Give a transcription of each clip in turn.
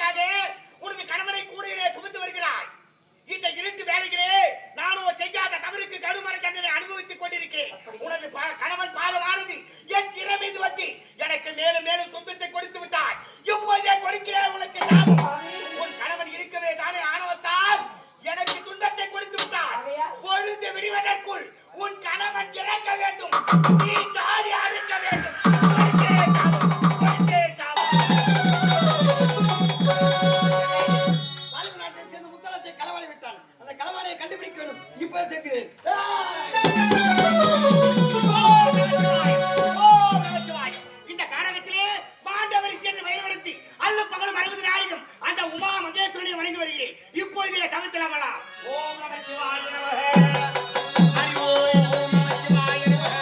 காரணத்திற்காக உனது கணவனை கூடையிலே சுமந்து வருகிறாய் இந்த இருட்டு வேலைகளே நானும் செய்யாத தவறுக்கு கடுமர தண்டனை அனுபவித்துக் கொண்டிருக்கிறேன் உனது பா- கணவன் பாதமானது என் சிறை மீது வந்து எனக்கு மேலும் மேலும் துன்பத்தை கொடுத்து விட்டாய் இப்போதே கொடுக்கிறேன் உனக்கு சாபம் உன் கணவன் இருக்கவே தானே ஆணவத்தால் எனக்கு துன்பத்தை கொடுத்து விட்டாய் பொழுது விடுவதற்குள் உன் கணவன் இறக்க வேண்டும் நீ தாலி அறுக்க வேண்டும் கொடுத்தே சாபம், கொடுத்தே சாபம். தாலிபு நாட்டை சேர்ந்த முத்தலத்தை களவாடி விட்டான் அந்த களவாடியை கண்டுபிடிக்க வேண்டும் இப்ப தெரிகிறேன் ஓம் நமச்சிவாயம், ஓம் நமச்சிவாயம். இந்த காரகத்திலே பாண்டவரை சேர்ந்து வயல்படுத்தி அல்ல பகலும் அறுபது நாளைக்கும் அந்த உமா மகேஸ்வரனை வணங்கி வருகிறேன் இப்பொழுது தவிர்த்து அமலாம் ஓம் நமச்சிவாய நமக ஹரி ஓம் ஓம் நமச்சிவாய நமக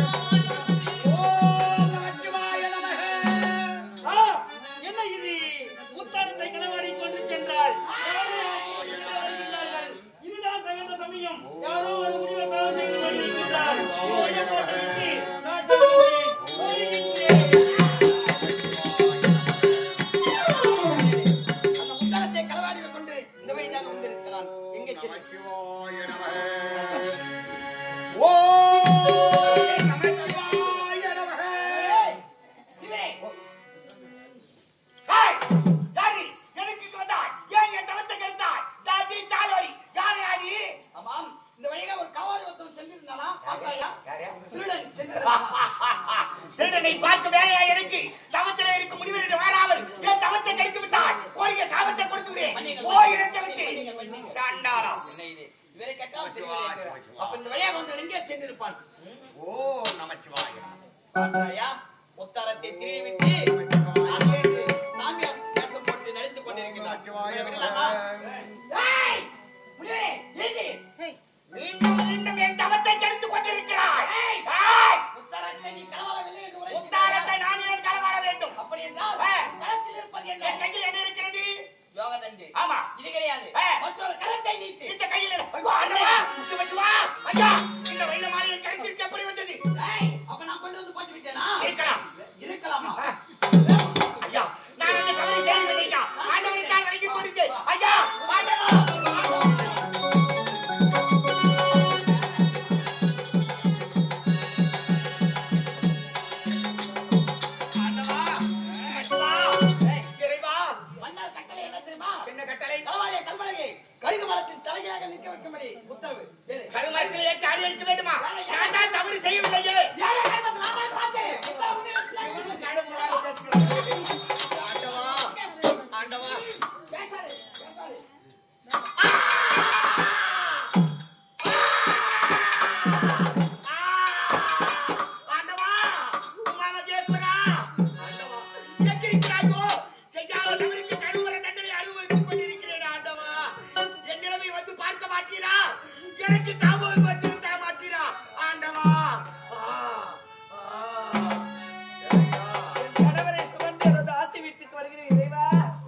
ஓம் நமச்சிவாய நமக ஆ, என்ன இது முத்தாரத்தை களவாடி கொண்டு சென்றால் யாரோ வருகிறார்கள். இதுதான் தகுந்த சமயம் யாரோ ஒரு முடிவை தவறு செய்து கொண்டிருக்கிறார். இதை போட்டுவிட்டு நான் செல்கிறேன். வருகின்றேன். அந்த முத்தலத்தை களவாடி கொண்டு இந்த வழியாக வந்திருக்கிறான் எங்கே செல்ல நமச்சிவாய நமக ஓம் நமச்சிவாய நமக இவரே ஹாய்! யாரு? எனக்கு இங்கு வந்தாய்? ஏன் என் தவத்தை கெடுத்தாய்? தாடி, தாலோடி. யாரு யாரு? ஆமாம் இந்த வழியாக ஒரு களவாடி ஒருத்தன் சென்றிருந்தானா பார்த்தாயா திருடன் சென்று திருடனை பார்க்க வேலையா எனக்கு தவத்திலே இருக்கும் முடிவில் வாராமல் என் தவத்தை கெடுத்து விட்டாய் கொடிய சாபத்தை கொடுத்து விடு ஓ இடத்தை விட்டு சண்டாளா இவரை கட்டால் தெரிகிறேன் அப்ப இந்த வழியாக வந்து எங்கே சென்றிருப்பான் ஓ நமச்சிவாய பார்த்தாயா முத்தாரத்தை திருடி விட்டு நான் வேண்டு சாமியார் வேஷம் போட்டு நடித்துக் கொண்டிருக்கிறான் இவரை விடலாமா? ஏய்! முனிவரே, எழுந்திரு. மீண்டும் மீண்டும் என் தவத்தை கெடுத்து கொண்டிருக்கிறாய் ஏய்! முத்தாரத்தை நீ களவாடவில்லை என்று உரைத்து முத்தாரத்தை நான் ஏன் களவாட வேண்டும் அப்படி என்றால் ஆ. களத்தில் இருப்பது என்ன என் கையில் என்ன இருக்கிறது யோகதண்டு ஆமா இது கிடையாது ஆ. மற்றொரு கரத்தை நீட்டு இந்த கையில் என்ன? ஐயோ, ஆண்டவா! சிவ, சிவா! ஐயா! இந்த வைர மாலையை கழுத்திற்கு எப்படி வந்தது ஏய், அப்ப நான் கொண்டு வந்து போட்டு விட்டேனா இருக்கலாம். இருக்கலாமா ஐயா, நான் அந்த தவறை செய்யவில்லை ஐயா. ஆண்டவனை தான் வணங்கிக் கொண்டிருந்தேன். ஐயா, ஆண்டவா! ஆண்டவா! சிவ, சிவா! இறைவா! மன்னர் கட்டளை என்ன தெரியுமா என்ன கட்டளை களவாடிய கல்வழகை கழுகு மரத்தின் தலையாக நிற்க வைக்கும்படி உத்தரவு ஏறு. கருமரத்தில் ஏற்றி அடி வைக்க வேண்டுமா நான் தான் தவறு செய்யவில்லையே ஏழை கர்மத்தை நான் தான் பார்த்தேன். உத்தரவு உங்களிடத்தில் இருக்கு. ஆண்டவா ஆண்டவா பேசாதே, பேசாதே. ஆண்டவா உமாமகேஸ்வரா ஆண்டவா எங்கிருக்கிறாயோ செய்யாத தவறுக்கு கடுவர தண்டனை அனுபவித்துக் கொண்டிருக்கிறேன் ஆண்டவா என் நிலைமை வந்து பார்க்க மாட்டீரா எனக்கு சாபம் வச்சு தர மாட்டீரா ஆண்டவா ஆ, ஆ. இறைவா. என் கணவரை சுமந்து எனது ஆசை வீட்டுக்கு வருகிறேன் இறைவா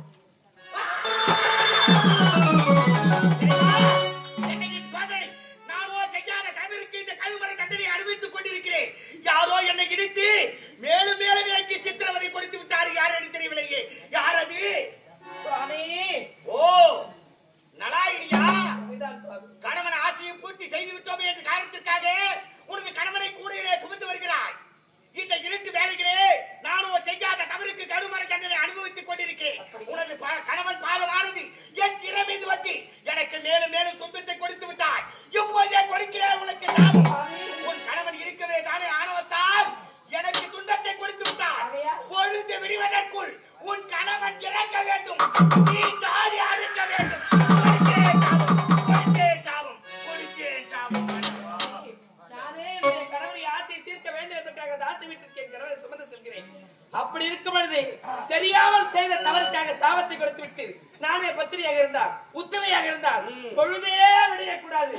இறைவா, என்னை என் சோதனை. நானோ செய்யாத தவறுக்கு இந்த கழுவறை தண்டனை அனுபவித்துக் கொண்டிருக்கிறேன். யாரோ என்னை இடித்து மேலும் மேலும் எனக்கு சித்திரவதை கொடுத்து விட்டார் யார் என்று தெரியவில்லையே யார் அது சுவாமி ஓ நலாயினியா இதுதான் சுவாமி கணவன் ஆசையை பூர்த்தி செய்து விட்டோம் என்ற காரணத்திற்காக உனது கணவனை கூடையிலே சுமந்து வருகிறாய் இந்த இருட்டு வேலைகளே நானும் செய்யாத தவறுக்கு கடுமர தண்டனை அனுபவித்துக் கொண்டிருக்கிறேன் உனது பா- கணவன் பாதமானது என் சிறை மீது வந்து எனக்கு மேலும் மேலும் துன்பத்தை கொடுத்து விட்டாய் இப்போதே கொடுக்கிறேன் உனக்கு சாபம் உன் கணவன் இருக்கவே தானே ஆணவத்தால் எனக்கு துன்பத்தை கொடுத்து விட்டாய் பொழுது விடுவதற்குள் உன் கணவன் இறக்க வேண்டும் நீ தாலி அறுக்க வேண்டும் கொடுத்தேன் சாபம், கொடுத்தேன் சாபம், கொடுத்தேன் சாபம். நானே என் கணவரை ஆசையை தீர்க்க வேண்டும் என்பதற்காக அந்த ஆசை வீட்டிற்கு என் கணவரை சுமந்து செல்கிறேன் அப்படி இருக்கும் பொழுது தெரியாமல் செய்த தவறுக்காக சாபத்தை கொடுத்து விட்டு நானே பத்திரியாக இருந்தால் உத்தமையாக இருந்தால் பொழுதே விடையக்கூடாது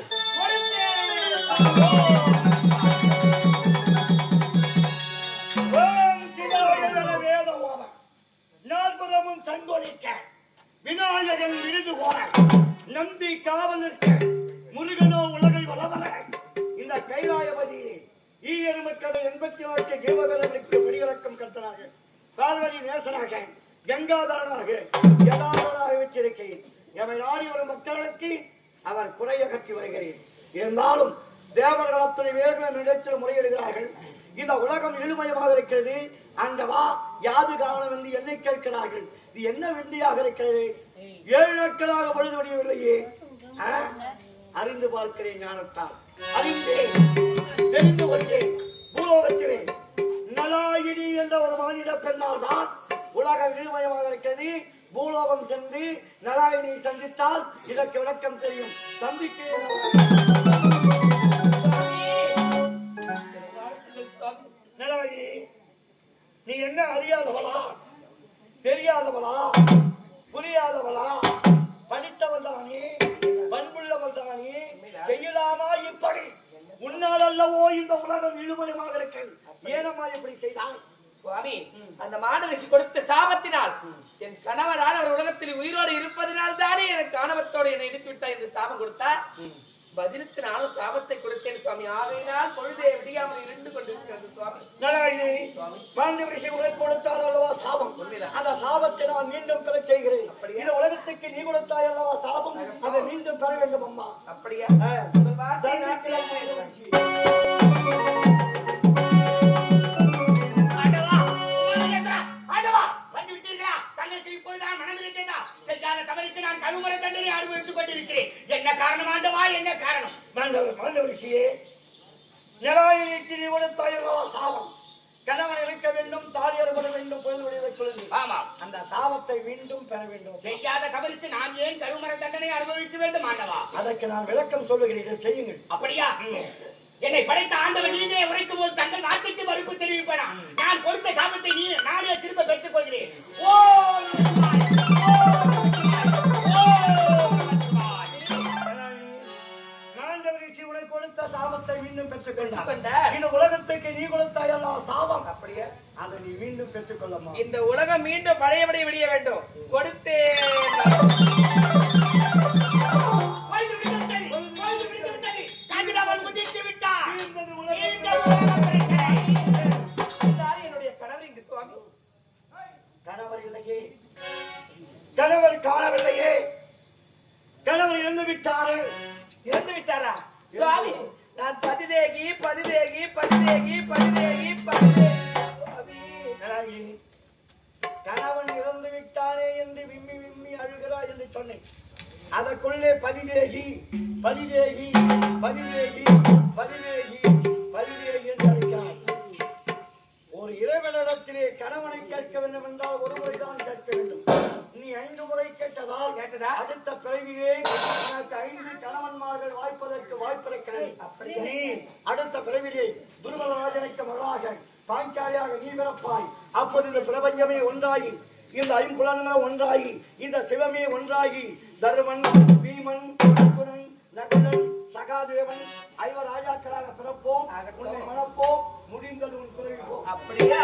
ஓம் சிவாய வேதவாதம் நாற்பதமும் தங்கொலிக்க விநாயகன் விருது போல நம்பி காவல் நிற்க முருகனோ உலகை வளவல இந்த கைலாயபதி ஈயர் மக்கள் எண்பத்தி நான்கு ஜீவகலனுக்கு வெளியிறக்கம் கட்டனாக பார்வதி நேசனாக கங்காதரனாக யதாதரனாக வச்சிருக்கிறேன் எமை நாடி வரும் மக்களுக்கு அவர் குறை அகற்றி வருகிறேன் இருந்தாலும் தேவர்கள் அத்தனை வேர்களும் இடத்தில் முறையிடுகிறார்கள் இந்த உலகம் இழுமயமாக இருக்கிறது அந்த வா யாது காரணம் என்று என்னை கேட்கிறார்கள் இது என்ன விந்தியாக இருக்கிறது ஏழு நாட்களாக பொழுது முடியவில்லையே ஆ? அறிந்து பார்க்கிறேன் ஞானத்தால் அறிந்தேன் தெரிந்து கொண்டேன் பூலோகத்திலே நலாயினி என்ற ஒரு மாநில பெண்ணால் தான் உலகம் இழுமயமாக இருக்கிறது பூலோகம் சென்று நலாயினியை சந்தித்தால் இதற்கு விளக்கம் தெரியும் சந்திக்கிறேன் வாழ்த்துக்கள் சுவாமி நலாயினி நீ என்ன அறியாதவளா தெரியாதவளா புரியாதவளா படித்தவள் தானே பண்புள்ளவள் தானே செய்யலாமா இப்படி உன்னால் அல்லவோ இந்த உலகம் இழுமயமாக இருக்கிறது ஏனம்மா இப்படி செய்தான் சுவாமி அந்த மாடரிஷி கொடுத்த சாபத்தினால் என் கணவரான அவர் உலகத்தில் உயிரோடு இருப்பதனால் தானே எனக்கு ஆணவத்தோடு என்னை இழுத்து விட்டார் என்று சாபம் கொடுத்தார் பதிலுக்கு நானும் சாபத்தை கொடுத்தேன் சுவாமி ஆகையினால் பொழுதே விடியாமல் இருந்து கொண்டிருக்கிறது சுவாமி நாராயணி மாண்டவரிசை உனக்கு கொடுத்தார் அல்லவா சாபம் அந்த சாபத்தை நான் மீண்டும் பெற செய்கிறேன் இந்த உலகத்துக்கு நீ கொடுத்தாய் அல்லவா சாபம் அதை மீண்டும் பெற வேண்டும் அம்மா அப்படியா ஆ. உங்கள் வார்த்தையை நான் சந்திக்கிறேன் கேட்கிறேன். ஆண்டவா உமாமகேஸ்வரா, ஆண்டவா வந்து விட்டீர்களா தங்களுக்கு இப்பொழுதுதான் மனம் இருக்கிறதா செய்யாத தவறுக்கு நான் கழுவுற தண்டனை அனுபவித்துக் கொண்டிருக்கிறேன் என்ன காரணம் ஆண்டவா என்ன காரணம் மாண்டவர் மாண்டவரிசியே நாராயணிக்கு நீ கொடுத்தாய் அல்லவா சாபம் கணவன் இருக்க வேண்டும் தாலி அறுபட வேண்டும் பொழுது விடுவதை குழந்தை ஆமாம் அந்த சாபத்தை மீண்டும் பெற வேண்டும் செய்யாத தவறுக்கு நான் ஏன் கழுவுற தண்டனை அனுபவிக்க வேண்டும் ஆண்டவா அதற்கு நான் விளக்கம் சொல்லுகிறேன் இதை செய்யுங்கள் அப்படியா என்னை படைத்த ஆண்டவன் நீனே உரைக்கும் போது தங்கள் வார்த்தைக்கு மறுப்பு தெரிவிப்பனா நான் கொடுத்த சாபத்தை நீ நானே திரும்ப பெற்றுக் கொள்கிறேன் ஓ நமச்சிவாய, ஓ நமச்சிவாய. மாண்டவரிசி உனக்கு கொடுத்த சாபத்தை மீண்டும் பெற்றுக்கொண்டார் கொண்டார். இந்த உலகத்துக்கு நீ கொடுத்தாய் அல்லவா சாபம் அப்படியா அதை நீ மீண்டும் பெற்றுக்கொள்ளம்மா இந்த உலகம் மீண்டும் பழையபடி விடிய வேண்டும் கொடுத்தேன் பொழுது விடிந்துவிட்டது, பொழுது விடிந்துவிட்டது. கதிரவன் உதித்து விட்டான். தீர்ந்தது உலகம். தீர்ந்தது உலகம் பிரச்சனை. அதுதான் என்னுடைய கணவர் இங்கு சுவாமி கணவர் இல்லையே கணவர் காணவில்லையே கணவர் இறந்து விட்டாரு இறந்து விட்டாரா சுவாமி நான் பதிதேகி பதிதேகி பதிதேகி பதிதேகி பதிதேகி சுவாமி. கணவன் கணவன் இறந்து விட்டானே என்று விம்மி விம்மி அழுகிறாய் என்று சொன்னேன் அதற்குள்ளே பதிதேகி பதிதேகி பதிதேகி பதிதேகி பதிதேகி என்று அழைக்கிறார் ஒரு இறைவனிடத்திலே கணவனை கேட்க வேண்டும் என்றால் ஒரு முறைதான் கேட்க வேண்டும் நீ ஐந்து முறை கேட்டதால் கேட்டதா? அடுத்த பிறவியே உனக்கு ஐந்து கணவன்மார்கள் வாய்ப்பதற்கு வாய்ப்பிருக்கிறது நீ அடுத்த பிறவிலே துருவதராஜனுக்கு மகளாக பாஞ்சாலியாக நீ பிறப்பாய் அப்போது இந்த பிரபஞ்சமே ஒன்றாகி இந்த ஐம்புலன்கள் ஒன்றாகி இந்த சிவமே ஒன்றாகி தருமன் பீமன் அர்ஜுனன் நகுலன் சகாதேவன் ஐவர் ராஜாக்களாக பிறப்போம் உன்னை மணப்போம் முடிந்தது உன் பிறவி போ அப்படியா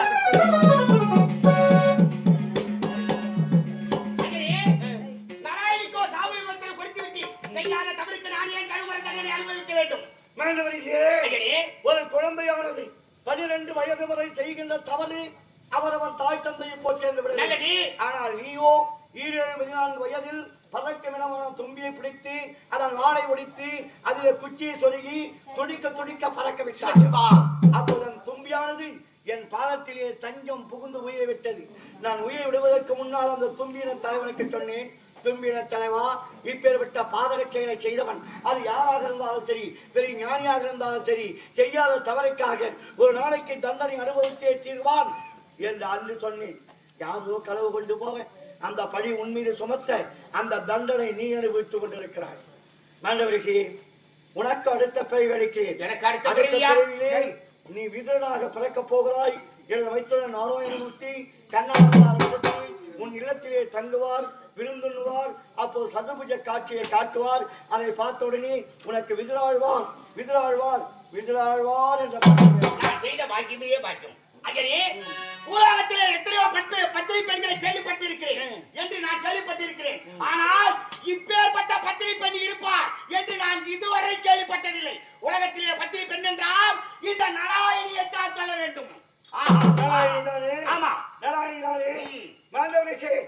மகனே, நாராயணிக்கோ சாவு விபத்தில் கொடுத்து விட்டு செய்யாத தவறுக்கு நான் ஏன் கழுவுற தண்டனை அனுபவிக்க வேண்டும் மாணவரிலே மகனே, ஒரு குழந்தையானது பனிரெண்டு வயது வரை செய்கின்ற தவறு அவரவன் தாய் தந்தையை போற்றேந்து விட நல்லது. ஆனால் நீயோ ஈரேழு பதினான்கு வயதில் பதக்கமினமான தும்பியை பிடித்து அதன் வாளை ஒடித்து அதிலே குச்சியை சொருகி துடிக்க துடிக்க பறக்க விட்டார் அப்போது அந்த தும்பியானது என் பாதத்திலே தஞ்சம் புகுந்து உயிரை விட்டது நான் உயிரை விடுவதற்கு முன்னால் அந்த தும்பியின தலைவனுக்கு சொன்னேன் தும்பியின தலைவா இப்பேற்பட்ட பாதக செயலை செய்தவன் அது யாராக இருந்தாலும் சரி பெரிய ஞானியாக இருந்தாலும் சரி செய்யாத தவறுக்காக ஒரு நாளைக்கு தண்டனை அனுபவித்தே தீர்வான் என்று அன்று சொன்னேன் யாரோ களவு கொண்டு போவேன் அந்த பழி உன் மீது சுமத்த அந்த தண்டனை நீ அனுபவித்துக் கொண்டிருக்கிறாய் மாண்டவரிசி உனக்கு அடுத்த பிறவி அளிக்கிறேன் எனக்கு அடுத்த அடுத்த பிறவியா? பிறவிலே நீ விதனாக பிறக்கப் போகிறாய் எழுத வைத்துள்ள நாராயணமூர்த்தி கண்ணாடி உன் இல்லத்திலே தங்குவார் விருந்துண்ணுவார் அப்போது சதுபுஜ காட்சியை காட்டுவார் அதை பார்த்த உடனே உனக்கு விதிராழ்வார் விதிராழ்வார் விதிராழ்வார் என்ற பாடல் நான் செய்த பாக்கியமே பாக்கியம் மகனே, உலகத்திலே எத்தனையோ பட்டு பத்திரி பெண்களை கேள்விப்பட்டிருக்கிறேன் என்று நான் கேள்விப்பட்டிருக்கிறேன் ஆனால் இப்பேற்பட்ட பத்திரி பெண் இருப்பார் என்று நான் இதுவரை கேள்விப்பட்டதில்லை உலகத்திலே பத்திரி பெண் என்றால் இந்த நாராயணியைத்தான் சொல்ல வேண்டும் ஆஹா. நாராயணிதானே? ஆமா நாராயணிதானே? ம். மாண்டவரிஷே,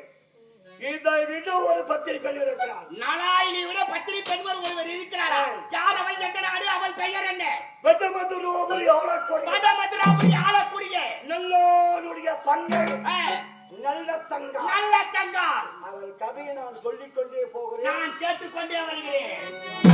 இதை விட ஒரு பத்திரி பெண் இருக்கிறார் நாளாயினை விட பத்திரி பெண்வர் ஒருவர் இருக்கிறாரா யார் அவள் எந்த நாடு அவள் பெயர் என்ன வெட்டமது ரோபரி ஆளக்கூடிய வடமதுராபுரி ஆளக்கூடிய நல்லோனுடைய தங்கை ஆ, நல்ல தங்கா நல்ல தங்கம் அவள் கதையை நான் சொல்லிக் கொண்டே போகிறேன் நான் கேட்டுக்கொண்டே வருகிறேன்